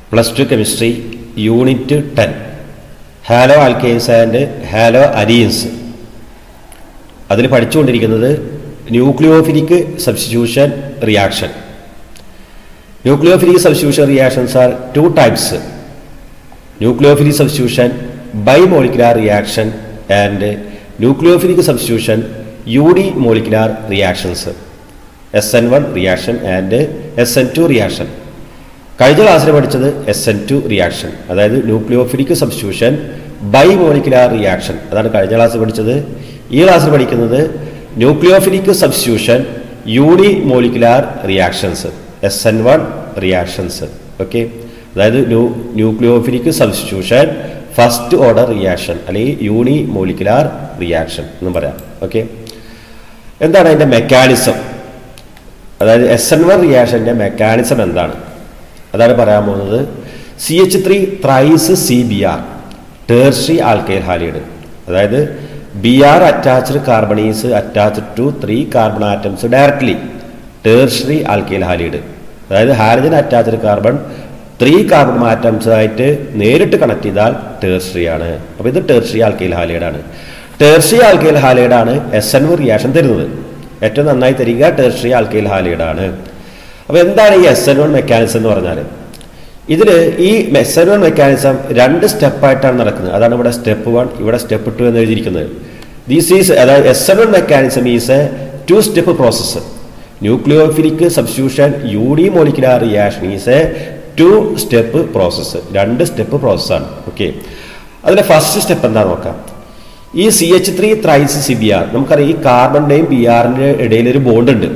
Plus two chemistry unit ten halo alkanes and halo arenes അതിൽ പഠിച്ചുകൊണ്ടിരിക്കുന്നത് nucleophilic substitution reaction nucleophilic substitution reactions are two types nucleophilic substitution bimolecular reaction and nucleophilic substitution unimolecular reactions S N one reaction and S N two reaction കഴിഞ്ഞ ക്ലാസ്സിൽ പഠിച്ചത് S N two reaction അതായത് nucleophilic substitution bimolecular reaction അതാണ് കഴിഞ്ഞ ക്ലാസ്സിൽ പഠിച്ചത് ഈ ക്ലാസ്സിൽ പഠിക്കുന്നത് nucleophilic substitution unimolecular reactions S N one reactions okay അതായത് new nucleophilic substitution first order reaction അല്ലെങ്കിൽ യൂണി മോളിക്കുലാർ റിയാക്ഷൻ എന്നും പറയാം ഓക്കെ എന്താണ് അതിൻ്റെ മെക്കാനിസം അതായത് എസ് എൻ വൺ റിയാക്ഷൻ്റെ മെക്കാനിസം എന്താണ് അതാണ് പറയാൻ പോകുന്നത് C H three thrice C B R tertiary alkyl halide അതായത് B R attached carbon is attached to three carbon atoms directly tertiary alkyl halide അതായത് halogen attached carbon three carbon atoms ആയിട്ട് നേരിട്ട് connect ചെയ്താൽ tertiary ആണ് അപ്പോൾ ഇത് tertiary alkyl ഹാലൈഡാണ് tertiary alkyl ഹാലൈഡാണ് എസ് എൻ റിയാക്ഷൻ തരുന്നത് ഏറ്റവും നന്നായി തരിക ടേർഷറി ആൽക്കൈൽ ഹാലൈഡാണ് അപ്പോൾ എന്താണ് ഈ എസ് എൻ വൺ മെക്കാനിസം എന്ന് പറഞ്ഞാൽ ഇതിൽ ഈ എസ് എൻ വൺ മെക്കാനിസം രണ്ട് സ്റ്റെപ്പായിട്ടാണ് നടക്കുന്നത് അതാണ് ഇവിടെ സ്റ്റെപ്പ് വൺ ഇവിടെ സ്റ്റെപ്പ് ടു എന്ന് എഴുതിയിരിക്കുന്നത് ദീസ് ഈസ് അതായത് S N one mechanism is a two step process nucleophilic substitution unimolecular reaction is a two step process രണ്ട് സ്റ്റെപ്പ് പ്രോസസ്സാണ് ഓക്കെ അതിലെ ഫസ്റ്റ് സ്റ്റെപ്പ് എന്താ നോക്കാം ഈ C H three thrice C B R നമുക്കറിയാം ഈ കാർബണിൻ്റെയും B ആറിൻ്റെ ഇടയിൽ ഒരു ബോണ്ട് ഉണ്ട്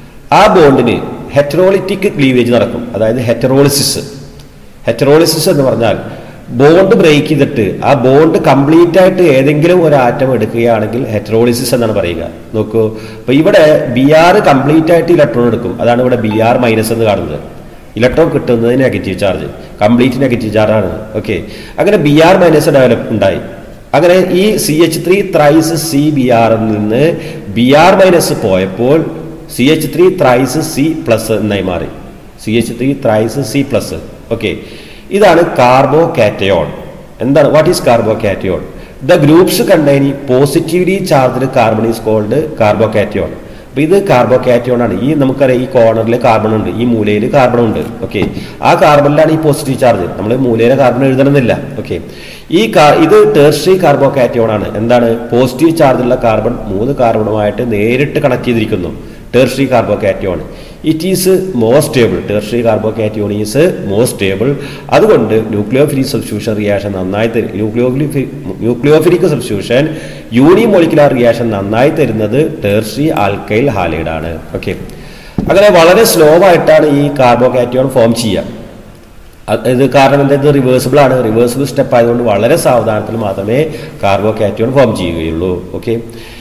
ആ ബോണ്ടിന് ഹെറ്ററോളിറ്റിക് ക്ലീവേജ് നടക്കും അതായത് ഹെറ്ററോളിസിസ് ഹെറ്ററോളിസിസ് എന്ന് പറഞ്ഞാൽ ബോണ്ട് ബ്രേക്ക് ചെയ്തിട്ട് ആ ബോണ്ട് കംപ്ലീറ്റ് ആയിട്ട് ഏതെങ്കിലും ഒരു ആറ്റം എടുക്കുകയാണെങ്കിൽ ഹെറ്ററോളിസിസ് എന്നാണ് പറയുക നോക്കൂ അപ്പോൾ ഇവിടെ ബി ആർ കംപ്ലീറ്റ് ആയിട്ട് ഇലക്ട്രോൺ എടുക്കും അതാണ് ഇവിടെ ബി ആർ മൈനസ് എന്ന് കാണുന്നത് ഇലക്ട്രോൺ കിട്ടുന്നത് നെഗറ്റീവ് ചാർജ് കംപ്ലീറ്റ് നെഗറ്റീവ് ചാർജാണ് ഓക്കെ അങ്ങനെ ബി ആർ മൈനസ് ഡെവലപ്പ് ഉണ്ടായി അങ്ങനെ ഈ C H three thrice C B ആറിൽ നിന്ന് ബി ആർ മൈനസ് പോയപ്പോൾ C H three thrice C plus എന്നായി മാറി C H three thrice C plus okay ഇതാണ് കാർബോ കാറ്റയോൺ എന്താണ് what is carbo cation the groups containing positively charged carbon is called carbo cation അപ്പോൾ ഇത് carbo cation ആണ് ഈ നമുക്കറിയാം ഈ കോർണറിൽ കാർബൺ ഉണ്ട് ഈ മൂലയിൽ കാർബൺ ഉണ്ട് ഓക്കെ ആ കാർബണിലാണ് ഈ പോസിറ്റീവ് ചാർജ് നമ്മൾ മൂലയിലെ കാർബൺ എഴുതണമെന്നില്ല ഓക്കെ ഈ ഇത് ടേർഷറി കാർബോ കാറ്റയോൺ ആണ് എന്താണ് പോസിറ്റീവ് ചാർജുള്ള കാർബൺ മൂന്ന് കാർബണുമായിട്ട് നേരിട്ട് കണക്ട് ചെയ്തിരിക്കുന്നു tertiary carbo cation it is more stable tertiary carbo cation is more stable അതുകൊണ്ട് ന്യൂക്ലിയോഫിലിക് സബ്സ്റ്റിറ്റ്യൂഷൻ റിയാക്ഷൻ നന്നായി തരും nucleophilic nucleophilic substitution unimolecular reaction നന്നായി തരുന്നത് ടേർഷറി ആൽക്കൈൽ ഹാലൈഡ് ആണ് ഓക്കെ അങ്ങനെ വളരെ സ്ലോ ആയിട്ടാണ് ഈ കാർബോ കാറ്റയോൺ ഫോം ചെയ്യുക ഇത് കാരണം എന്താ ഇത് റിവേഴ്സിബിൾ ആണ് റിവേഴ്സിബിൾ സ്റ്റെപ്പ് ആയതുകൊണ്ട് വളരെ സാവധാനത്തിൽ മാത്രമേ കാർബോ കാറ്റയോൺ ഫോം ചെയ്യുകയുള്ളൂ ഓക്കെ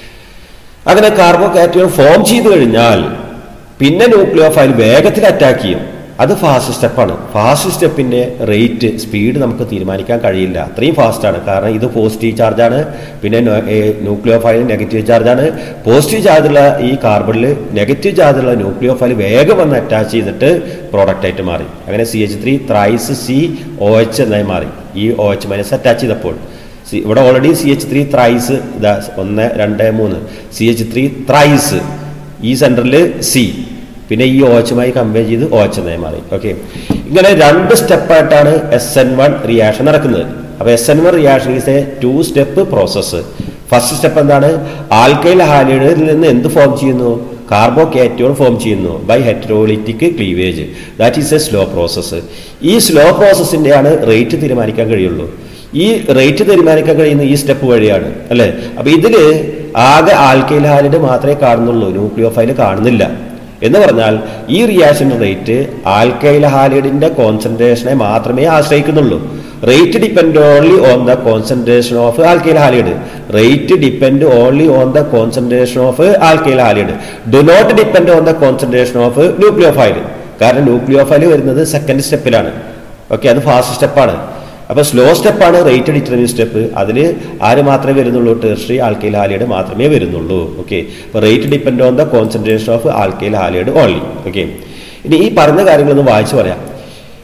അങ്ങനെ കാർബോ കാറ്റയോൺ ഫോം ചെയ്തു കഴിഞ്ഞാൽ പിന്നെ ന്യൂക്ലിയോ ഫയൽ വേഗത്തിൽ അറ്റാക്ക് ചെയ്യും അത് ഫാസ്റ്റ് സ്റ്റെപ്പാണ് ഫാസ്റ്റ് സ്റ്റെപ്പിൻ്റെ റേറ്റ് സ്പീഡ് നമുക്ക് തീരുമാനിക്കാൻ കഴിയില്ല അത്രയും ഫാസ്റ്റാണ് കാരണം ഇത് പോസിറ്റീവ് ചാർജാണ് പിന്നെ ന്യൂക്ലിയോ ഫയൽ നെഗറ്റീവ് ചാർജാണ് പോസിറ്റീവ് ചാർജുള്ള ഈ കാർബണിൽ നെഗറ്റീവ് ചാർജുള്ള ന്യൂക്ലിയോ ഫയൽ വേഗം വന്ന് അറ്റാച്ച് ചെയ്തിട്ട് പ്രോഡക്റ്റ് ആയിട്ട് മാറി അങ്ങനെ C H three thrice C O H എന്നായി മാറി ഈ ഒ എച്ച് മൈനസ് അറ്റാച്ച് ചെയ്തപ്പോൾ സി ഇവിടെ already C H three thrice ഇതാ ഒന്ന് രണ്ട് മൂന്ന് സി എച്ച് ത്രീ ത്രൈസ് ഈ സെൻറ്ററിൽ സി പിന്നെ ഈ ഓച്ചുമായി കമ്പയർ ചെയ്ത് ഓച്ച് എന്നായി മാറി ഓക്കെ ഇങ്ങനെ രണ്ട് സ്റ്റെപ്പായിട്ടാണ് എസ് എൻ വൺ റിയാക്ഷൻ നടക്കുന്നത് അപ്പോൾ S N one reaction is a two step process first step എന്താണ് ആൽക്കൈൽ ഹാലിഡിൽ നിന്ന് എന്ത് ഫോം ചെയ്യുന്നു കാർബോ കാറ്റോൺ ഫോം ചെയ്യുന്നു by heterolytic cleavage that is a slow process ഈ സ്ലോ പ്രോസസ്സിൻ്റെയാണ് റേറ്റ് തീരുമാനിക്കാൻ കഴിയുള്ളൂ ഈ റേറ്റ് തീരുമാനിക്കാൻ കഴിയുന്ന ഈ സ്റ്റെപ്പ് വഴിയാണ് അല്ലേ അപ്പോൾ ഇതിൽ ആകെ ആൽക്കൈൽ ഹാലിഡ് മാത്രമേ കാണുന്നുള്ളൂ ന്യൂക്ലിയോ ഫൈൽ കാണുന്നില്ല എന്ന് പറഞ്ഞാൽ ഈ റിയാക്ഷൻ റേറ്റ് ആൽക്കൈൽ ഹാലിഡിന്റെ കോൺസെൻട്രേഷനെ മാത്രമേ ആശ്രയിക്കുന്നുള്ളൂ rate depend only on the concentration of alkyl halide rate depend only on the concentration of alkyl halide do not depend on the concentration of nucleophile കാരണം nucleophile വരുന്നത് second സ്റ്റെപ്പിലാണ് okay അത് fast സ്റ്റെപ്പാണ് അപ്പോൾ slow സ്റ്റെപ്പാണ് rate determine step അതിൽ ആര് മാത്രമേ വരുന്നുള്ളൂ ടെർഷറി ആൽക്കൈൽ ഹാലിഡ് മാത്രമേ വരുന്നുള്ളൂ ഓക്കെ അപ്പോൾ rate depend on the concentration of alkyl halide only okay ഇനി ഈ പറഞ്ഞ കാര്യങ്ങളൊന്ന് വായിച്ചു പറയാം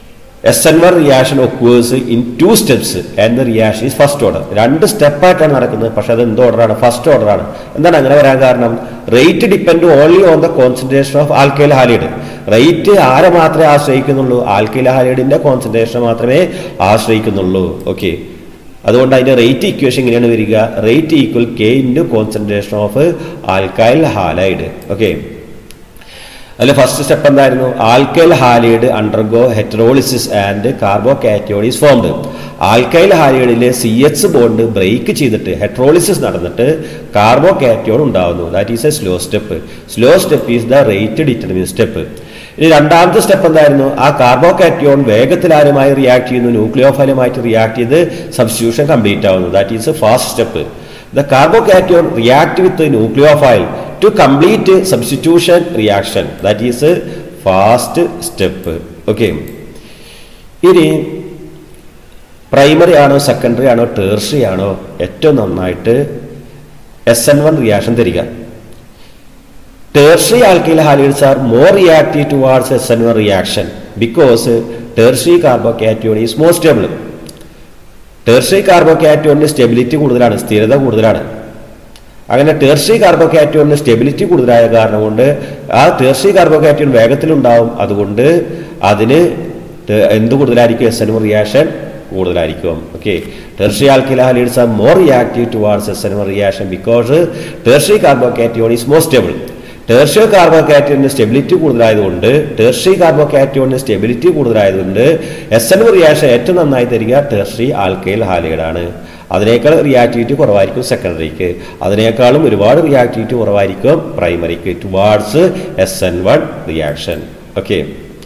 S N one reaction occurs in two steps and the reaction is first order രണ്ട് സ്റ്റെപ്പായിട്ടാണ് നടക്കുന്നത് പക്ഷെ അത് എന്ത് ഓർഡറാണ് ഫസ്റ്റ് ഓർഡറാണ് എന്താണ് അങ്ങനെ വരാൻ കാരണം rate depend only on the concentration of alkyl halide rate ആരെ മാത്രമേ ആശ്രയിക്കുന്നുള്ളൂ ആൽക്കൈൽ ഹാലിഡിന്റെ കോൺസെൻട്രേഷൻ മാത്രമേ ആശ്രയിക്കുന്നുള്ളൂ ഓക്കെ അതുകൊണ്ട് അതിന്റെ റേറ്റ് ഇക്വേഷൻ ഇങ്ങനെയാണ് വരിക rate equal k into concentration of alkyl halide okay അതിൽ ഫസ്റ്റ് സ്റ്റെപ്പ് എന്തായിരുന്നു alkyl halide undergo heterolysis and carbocation is formed alkyl ഹാലൈഡിലെ സി എച്ച് ബോണ്ട് ബ്രേക്ക് ചെയ്തിട്ട് ഹെറ്ററോളിസിസ് നടന്നിട്ട് കാർബോ കാറ്റോൺ ഉണ്ടാവുന്നു that is a slow step slow step is the rate determine step ഇനി രണ്ടാമത്തെ step എന്തായിരുന്നു ആ carbo cation വേഗത്തിൽ ആരുമായി റിയാക്ട് ചെയ്യുന്നു ന്യൂക്ലിയോഫൈലുമായിട്ട് റിയാക്ട് ചെയ്ത് സബ്സ്റ്റിറ്റ്യൂഷൻ കംപ്ലീറ്റ് ആവുന്നു that is fast step the carbocation react with nucleophile to complete substitution reaction that is fast step okay ഇനി പ്രൈമറി ആണോ സെക്കൻഡറി ആണോ ടേർഷറി ആണോ ഏറ്റവും നന്നായിട്ട് എസ് എൻ വൺ റിയാക്ഷൻ തരിക tertiary alkyl halides are more reactive towards SN1 reaction because tertiary carbocation is more stable. tertiary carbocationന് stability കൂടുതലാണ് സ്ഥിരത കൂടുതലാണ് അങ്ങനെ ടേർഷറി കാർബോകാറ്റോണിന് സ്റ്റെബിലിറ്റി കൂടുതലായ കാരണം കൊണ്ട് ആ ടേർഷറി കാർബോകാറ്റോൺ വേഗത്തിലുണ്ടാവും അതുകൊണ്ട് അതിന് ടെ- എന്ത് കൂടുതലായിരിക്കും എസ് എൻ റിയാക്ഷൻ കൂടുതലായിരിക്കും okay tertiary alkyl halides are more reactive towards S N reaction because tertiary carbocation is more stable tertiary കാർബോകാറ്റോണിന് സ്റ്റെബിലിറ്റി കൂടുതലായതുകൊണ്ട് ടേർഷ്യറി കാർബോകാറ്റോണിന് സ്റ്റെബിലിറ്റി കൂടുതലായതുകൊണ്ട് എസ് എൻ റിയാക്ഷൻ ഏറ്റവും നന്നായി തരിക ടേർഷ്യറി ആൽക്കൈൽ ഹാലിഡാണ് അതിനേക്കാൾ റിയാക്ടിവിറ്റി കുറവായിരിക്കും സെക്കൻഡറിക്ക് അതിനേക്കാളും ഒരുപാട് റിയാക്ടിവിറ്റി കുറവായിരിക്കും പ്രൈമറിക്ക് towards S N one reaction okay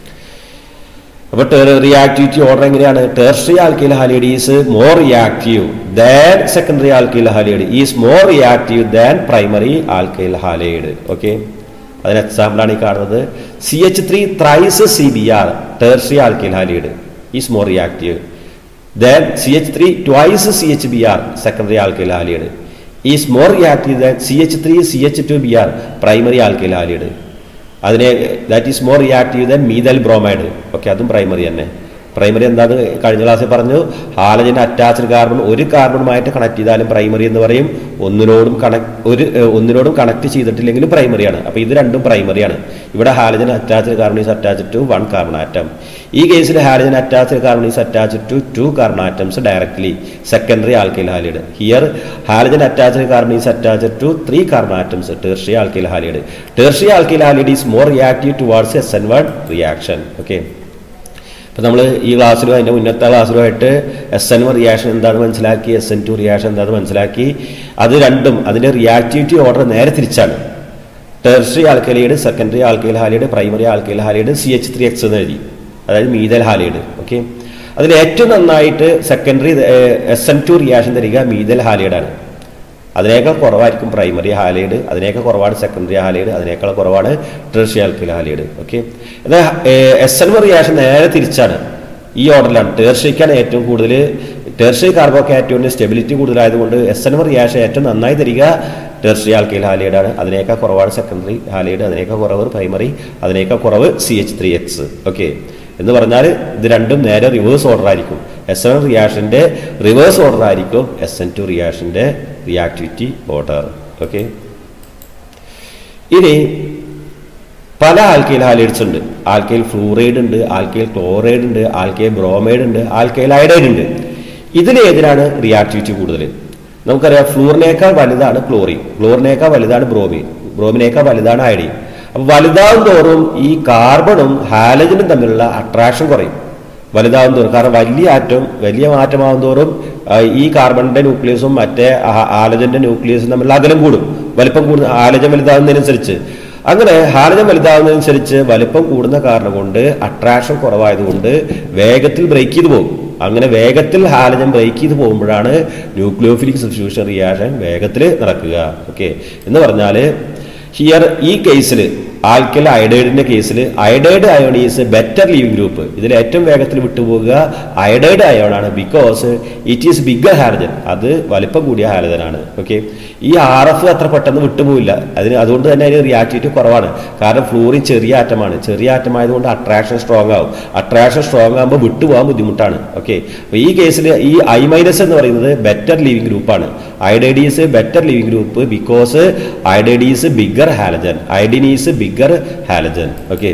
അപ്പൊ റിയാക്ടിവിറ്റി ഓർഡർ എങ്ങനെയാണ് tertiary alkyl halide is more reactive than secondary alkyl halide is more reactive than primary alkyl halide okay അതിന് എക്സാമ്പിൾ ആണ് ഈ കാണുന്നത് C H three thrice C B R tertiary alkyl halide is more reactive than C H three twice C H B R secondary alkyl halide is more reactive than C H three C H two B R primary alkyl halide അതിനെ that is more reactive than methyl bromide okay അതും primary തന്നെ primary എന്താന്ന് കഴിഞ്ഞ ക്ലാസ്സിൽ പറഞ്ഞു halogen attached carbon ഒരു കാർബണുമായിട്ട് connect ചെയ്താലും primary എന്ന് പറയും ഒന്നിനോടും കണക്ട് ഒരു ഏഹ്, ഒന്നിനോടും കണക്ട് ചെയ്തിട്ടില്ലെങ്കിലും പ്രൈമറിയാണ് അപ്പോൾ ഇത് രണ്ടും പ്രൈമറിയാണ് ഇവിടെ halogen attached carbon is attached to one carbon atom ഈ കേസിൽ halogen attached carbon is attached to two carbon atoms directly secondary alkyl halide here halogen attached carbon is attached to three carbon atoms tertiary alkyl halide tertiary alkyl halide is more reactive towards S N one reaction okay ഇപ്പം നമ്മൾ ഈ ക്ലാസ്സിലും അതിൻ്റെ മുന്നത്തെ ക്ലാസ്സിലുമായിട്ട് S N one reaction എന്താണെന്ന് മനസ്സിലാക്കി S N two reaction എന്താണെന്ന് മനസ്സിലാക്കി അത് രണ്ടും അതിൻ്റെ റിയാക്ടിവിറ്റി ഓർഡർ നേരെ തിരിച്ചാണ് tertiary alkyl halide secondary alkyl halide primary alkyl halide C H three X എന്ന് എഴുതി അതായത് മീതൽ ഹാലൈഡ് ഓക്കെ അതിൽ ഏറ്റവും നന്നായിട്ട് secondary S N two reaction തരിക മീതൽ ഹാലൈഡാണ് അതിനേക്കാൾ കുറവായിരിക്കും പ്രൈമറി ഹാലൈഡ് അതിനേക്കാൾ കുറവാണ് സെക്കൻഡറി ഹാലൈഡ് അതിനേക്കാൾ കുറവാണ് ടെർഷറി ആൽക്കൈൽ ഹാലൈഡ് ഓക്കെ എന്നാൽ എസ് എൻ റിയാക്ഷൻ നേരെ തിരിച്ചാണ് ഈ ഓർഡറിലാണ് ടേർഷറിക്കാണ് ഏറ്റവും കൂടുതൽ ടേർഷറി കാർബോകാറ്റോണിന് സ്റ്റെബിലിറ്റി കൂടുതലായതുകൊണ്ട് എസ് എൻ റിയാക്ഷൻ ഏറ്റവും നന്നായി തരിക ടെർഷറി ആൽക്കൈൽ ഹാലൈഡാണ് അതിനേക്കാൾ കുറവാണ് സെക്കൻഡറി ഹാലൈഡ് അതിനേക്കാൾ കുറവ് പ്രൈമറി അതിനേക്കാൾ കുറവ് C H three X okay എന്ന് പറഞ്ഞാൽ ഇത് രണ്ടും നേരെ റിവേഴ്സ് ഓർഡർ ആയിരിക്കും എസ് എൻ റിയാക്ഷൻ്റെ റിവേഴ്സ് ഓർഡർ ആയിരിക്കും എസ് എൻ ടു റിയാക്ഷൻ്റെ റിയാക്ടിവിറ്റി ഓർഡർ ഓക്കെ ഇനി പല ആൽക്കൈൽ ഹാലൈഡ്സ് ഉണ്ട് ആൽക്കൈൽ ഫ്ലൂറൈഡ് ഉണ്ട് ആൽക്കൈൽ ക്ലോറൈഡ് ഉണ്ട് ആൽക്കൈൽ ബ്രോമൈഡ് ഉണ്ട് ആൽക്കൈൽ അയഡൈഡ് ഉണ്ട് ഇതിലേതിനാണ് റിയാക്ടിവിറ്റി കൂടുതൽ നമുക്കറിയാം ഫ്ലൂറിനേക്കാൾ വലുതാണ് ക്ലോറിൻ ക്ലോറിനേക്കാൾ വലുതാണ് ബ്രോമിൻ ബ്രോമിനേക്കാൾ വലുതാണ് അയഡിൻ അപ്പോൾ വലുതാവും തോറും ഈ കാർബണും ഹാലജനും തമ്മിലുള്ള അട്രാക്ഷൻ കുറയും വലുതാവും തോറും കാരണം വലിയ ആറ്റം വലിയ മാറ്റമാവും തോറും ആ, ഈ കാർബണിന്റെ ന്യൂക്ലിയസും മറ്റേ ആ- ഹാലജന്റെ ന്യൂക്ലിയസും തമ്മിലുള്ള അകലം കൂടും വലിപ്പം കൂടുന്ന ഹാലജൻ വലുതാവുന്നതിനനുസരിച്ച് അങ്ങനെ ഹാലജൻ വലുതാവുന്നതിനനുസരിച്ച് വലിപ്പം കൂടുന്ന കാരണം കൊണ്ട് അട്രാക്ഷൻ കുറവായതുകൊണ്ട് വേഗത്തിൽ ബ്രേക്ക് ചെയ്ത് പോകും അങ്ങനെ വേഗത്തിൽ ഹാലജൻ ബ്രേക്ക് ചെയ്ത് പോകുമ്പോഴാണ് ന്യൂക്ലിയോഫിലിക് സബ്സ്റ്റിറ്റ്യൂഷൻ റിയാക്ഷൻ വേഗത്തിൽ നടക്കുക ഓക്കെ എന്ന് പറഞ്ഞാൽ ഹിയർ ഈ കേസിൽ ആൽക്കൽ അയഡൈഡിന്റെ കേസിൽ iodide ion is better leaving group ഇതിൽ ഏറ്റവും വേഗത്തിൽ വിട്ടുപോകുക അയഡൈഡ് അയോൺ ആണ് because it is bigger halogen അത് വലിപ്പം കൂടിയ ഹാലജൻ ആണ് ഓക്കെ ഈ ആർ എഫ് അത്ര പെട്ടെന്ന് വിട്ടുപോയില്ല അതിന് അതുകൊണ്ട് തന്നെ അതിന് റിയാക്ടിവിറ്റി കുറവാണ് കാരണം ഫ്ലൂറിൻ ചെറിയ ആറ്റമാണ് ചെറിയ ആറ്റം ആയതുകൊണ്ട് അട്രാക്ഷൻ സ്ട്രോങ് ആവും അട്രാക്ഷൻ സ്ട്രോങ് ആകുമ്പോൾ വിട്ടുപോകാൻ ബുദ്ധിമുട്ടാണ് ഓക്കെ അപ്പോൾ ഈ കേസിൽ ഈ ഐ മൈനസ് എന്ന് പറയുന്നത് ബെറ്റർ ലീവിംഗ് ഗ്രൂപ്പാണ് iodide is better leaving group because iodide is bigger halogen iodine is bigger halogen okay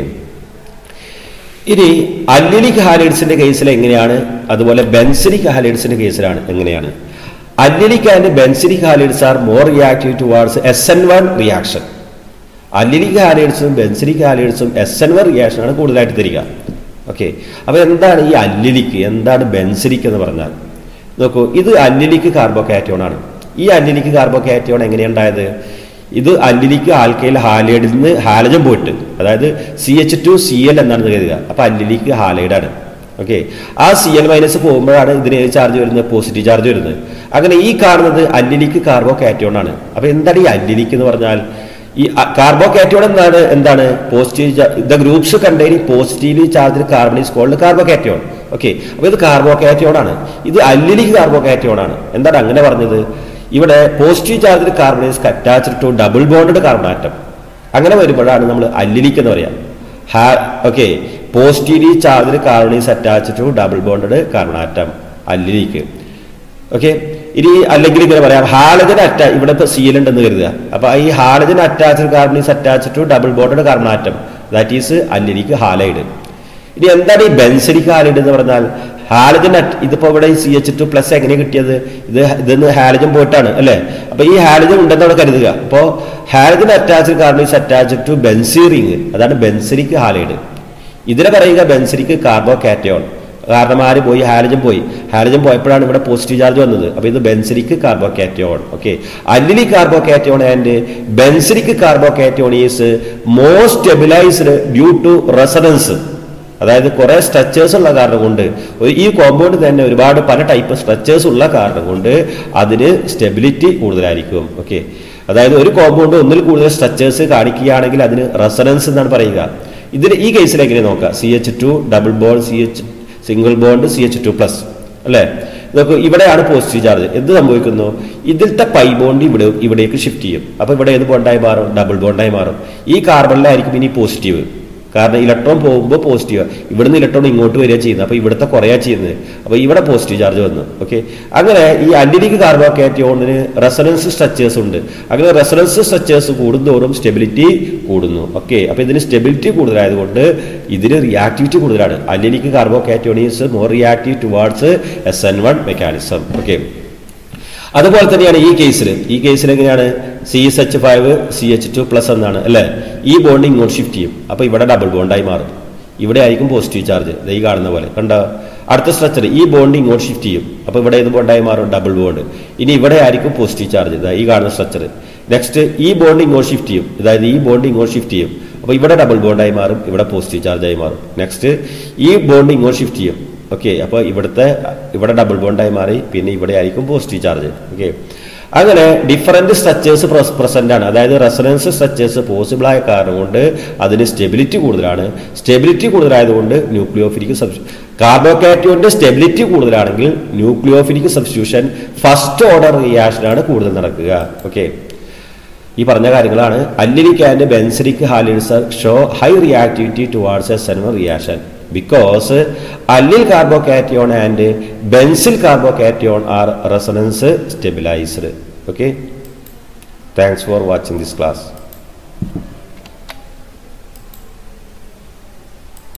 ഇനി അല്ലിലിക് ഹാലൈഡ്സിന്റെ കേസിൽ എങ്ങനെയാണ് അതുപോലെ ബെൻസിലിക് ഹാലൈഡ്സിന്റെ കേസിലാണ് എങ്ങനെയാണ് allylic and benzylic halides are more reactive towards S N one reaction allylic ഹാലൈഡ്സും benzylic ഹാലൈഡ്സും എസ് എൻ വൺ റിയാക്ഷനാണ് കൂടുതലായിട്ട് തരിക ഓക്കെ അപ്പോൾ എന്താണ് ഈ അല്ലിലിക്ക് എന്താണ് ബെൻസിലിക് എന്ന് പറഞ്ഞാൽ നോക്കൂ ഇത് അല്ലിലിക്ക് കാർബോകാറ്റോൺ ആണ് ഈ അല്ലിലിക്ക് കാർബോകാറ്റോൺ എങ്ങനെയുണ്ടായത് ഇത് അല്ലിലിക്ക് ആൽക്കയിൽ ഹാലൈഡിൽ നിന്ന് ഹാലജൻ പോയിട്ട് അതായത് C H two C L എന്നാണ് കരുതുക അപ്പോൾ അല്ലിലിക്ക് ഹാലൈഡാണ് ഓക്കെ ആ സി എൽ മൈനസ് പോകുമ്പോഴാണ് ഇതിന് ചാർജ് വരുന്നത് പോസിറ്റീവ് ചാർജ് വരുന്നത് അങ്ങനെ ഈ കാണുന്നത് അല്ലിലിക്ക് കാർബോകാറ്റോൺ ആണ് അപ്പോൾ എന്താണ് ഈ അല്ലിലിക്ക് എന്ന് പറഞ്ഞാൽ ഈ കാർബോകാറ്റോൺ എന്താണ് എന്താണ് positive the groups containing positively charge carbon is called carbocation okay അപ്പോൾ ഇത് കാർബോകാറ്റോൺ ആണ് ഇത് അല്ലിലിക്ക് കാർബോകാറ്റോൺ ആണ് എന്താണ് അങ്ങനെ പറഞ്ഞത് ഇവിടെ പോസിറ്റീവ് ചാർജിൽ carbon is attached to double bonded carbon atom അങ്ങനെ വരുമ്പോഴാണ് നമ്മൾ അല്ലിലിക്ക് എന്ന് പറയാം ഹാ ഓക്കെ പോസിറ്റീവ്ലി ചാർജിൽ carbon is attached to double bonded carbon atom allylic okay ഇനി അല്ലെങ്കിൽ ഇങ്ങനെ പറയാം ഹാലജൻ അറ്റാ ഇവിടെ ഇപ്പോൾ സീലുണ്ടെന്ന് കരുതുക അപ്പൊ ഈ halogen attached carbon is attached to double bonded carbon atom that is allylic halide ഇനി എന്താണ് ഈ ബെൻസലിക് ഹാലൈഡ് എന്ന് പറഞ്ഞാൽ ഹാലജൻ ഇതിപ്പോ ഇവിടെ സി എച്ച് ടു പ്ലസ് എങ്ങനെ കിട്ടിയത് ഇത് ഇതെന്ന് ഹാലജൻ പോയിട്ടാണ് അല്ലേ അപ്പൊ ഈ ഹാലജൻ ഉണ്ടെന്നാണ് കരുതുക അപ്പോൾ halogen attached carbon is attached to benzene ring അതാണ് ബെൻസലിക് ഹാലൈഡ് ഇതിനെ പറയുക ബെൻസലിക് കാർബോ കാറ്റയോൺ കാരണം ആര് പോയി ഹാലജൻ പോയി ഹാലജൻ പോയപ്പോഴാണ് ഇവിടെ പോസിറ്റീവ് ചാർജ് വന്നത് അപ്പോൾ ഇത് benzylic carbocation okay allylic carbocation and benzylic carbo cation is more stabilised due to resonance അതായത് കുറേ സ്ട്രക്ചേഴ്സ് ഉള്ള കാരണം കൊണ്ട് ഈ കോമ്പൗണ്ട് തന്നെ ഒരുപാട് പല ടൈപ്പ് സ്ട്രക്ചേഴ്സ് ഉള്ള കാരണം കൊണ്ട് അതിന് സ്റ്റെബിലിറ്റി കൂടുതലായിരിക്കും ഓക്കെ അതായത് ഒരു കോമ്പൗണ്ട് ഒന്നിൽ കൂടുതൽ സ്ട്രക്ചേഴ്സ് കാണിക്കുകയാണെങ്കിൽ അതിന് റെസണൻസ് എന്നാണ് പറയുക ഇതിന് ഈ കേസിൽ എങ്ങനെ നോക്കാം സി എച്ച് ടു ഡബിൾ ബോൾ C H single bond C H two plus അല്ലേ നോക്കൂ ഇവിടെയാണ് പോസിറ്റീവ് ചാർജ് എന്ത് സംഭവിക്കുന്നു ഇതിലത്തെ പൈ ബോണ്ട് ഇവിടെ ഇവിടേക്ക് ഷിഫ്റ്റ് ചെയ്യും അപ്പോൾ ഇവിടെ ഏത് ബോണ്ടായി മാറും ഡബിൾ ബോണ്ടായി മാറും ഈ കാർബണിലായിരിക്കും ഇനി പോസിറ്റീവ് കാരണം ഇലക്ട്രോൺ പോകുമ്പോൾ പോസിറ്റീവ് ഇവിടുന്ന് ഇലക്ട്രോൺ ഇങ്ങോട്ട് വരിക ചെയ്യുന്നത് അപ്പോൾ ഇവിടുത്തെ കുറയാ ചെയ്യുന്നത് അപ്പോൾ ഇവിടെ പോസിറ്റീവ് ചാർജ് വന്നു ഓക്കെ അങ്ങനെ ഈ അല്ലിലിക് കാർബോകാറ്റോണിന് റെസണൻസ് സ്ട്രക്ചേഴ്സ് ഉണ്ട് അങ്ങനെ റെസണൻസ് സ്ട്രക്ചേഴ്സ് കൂടുന്തോറും സ്റ്റെബിലിറ്റി കൂടുന്നു ഓക്കെ അപ്പോൾ ഇതിന് സ്റ്റെബിലിറ്റി കൂടുതലായതുകൊണ്ട് ഇതിന് റിയാക്ടിവിറ്റി കൂടുതലാണ് allylic carbocation is more reactive towards S N one mechanism okay അതുപോലെ തന്നെയാണ് ഈ കേസിൽ ഈ കേസിൽ എങ്ങനെയാണ് C S H five C H two plus എന്നാണ് അല്ലേ ഈ ബോണ്ട് ഇങ്ങോട്ട് ഷിഫ്റ്റ് ചെയ്യും അപ്പോൾ ഇവിടെ ഡബിൾ ബോണ്ടായി മാറും ഇവിടെ ആയിരിക്കും പോസിറ്റീവ് ചാർജ് ഈ കാണുന്ന പോലെ കണ്ടോ അടുത്ത സ്ട്രക്ചർ ഈ ബോണ്ട് ഇങ്ങോട്ട് ഷിഫ്റ്റ് ചെയ്യും അപ്പോൾ ഇവിടെ ഏത് ബോണ്ടായി മാറും ഡബിൾ ബോണ്ട് ഇനി ഇവിടെ ആയിരിക്കും പോസിറ്റീവ് ചാർജ് ഇതാ ഈ കാണുന്ന സ്ട്രക്ചർ നെക്സ്റ്റ് ഈ ബോണ്ട് ഇങ്ങോട്ട് ഷിഫ്റ്റ് ചെയ്യും അതായത് ഈ ബോണ്ട് ഇങ്ങോട്ട് ഷിഫ്റ്റ് ചെയ്യും അപ്പോൾ ഇവിടെ ഡബിൾ ബോണ്ടായി മാറും ഇവിടെ പോസിറ്റീവ് ചാർജായി മാറും നെക്സ്റ്റ് ഈ ബോണ്ട് ഇങ്ങോട്ട് ഷിഫ്റ്റ് ചെയ്യും ഓക്കെ അപ്പോൾ ഇവിടുത്തെ ഇവിടെ ഡബിൾ ബോണ്ടായി മാറി പിന്നെ ഇവിടെ ആയിരിക്കും പോസിറ്റീവ് ചാർജ് ഓക്കെ അങ്ങനെ ഡിഫറെന്റ് സ്ട്രക്ചേഴ്സ് പ്രസന്റ് ആണ് അതായത് റെസണൻസ് സ്ട്രക്ചേഴ്സ് പോസിബിൾ ആയ കാരണം കൊണ്ട് അതിന് സ്റ്റെബിലിറ്റി കൂടുതലാണ് സ്റ്റെബിലിറ്റി കൂടുതലായതുകൊണ്ട് ന്യൂക്ലിയോഫിലിക് സബ്സ്റ്റി കാർബോകാറ്റോന്റെ സ്റ്റെബിലിറ്റി കൂടുതലാണെങ്കിൽ ന്യൂക്ലിയോഫിലിക് സബ്സ്റ്റിറ്റ്യൂഷൻ ഫസ്റ്റ് ഓർഡർ റിയാക്ഷനാണ് കൂടുതൽ നടക്കുക ഓക്കെ ഈ പറഞ്ഞ കാര്യങ്ങളാണ് allylic and benzylic halides show high reactivity towards S സെൻവർ reaction because allyl carbocation and benzyl carbocation are resonance stabilised okay thanks for watching this class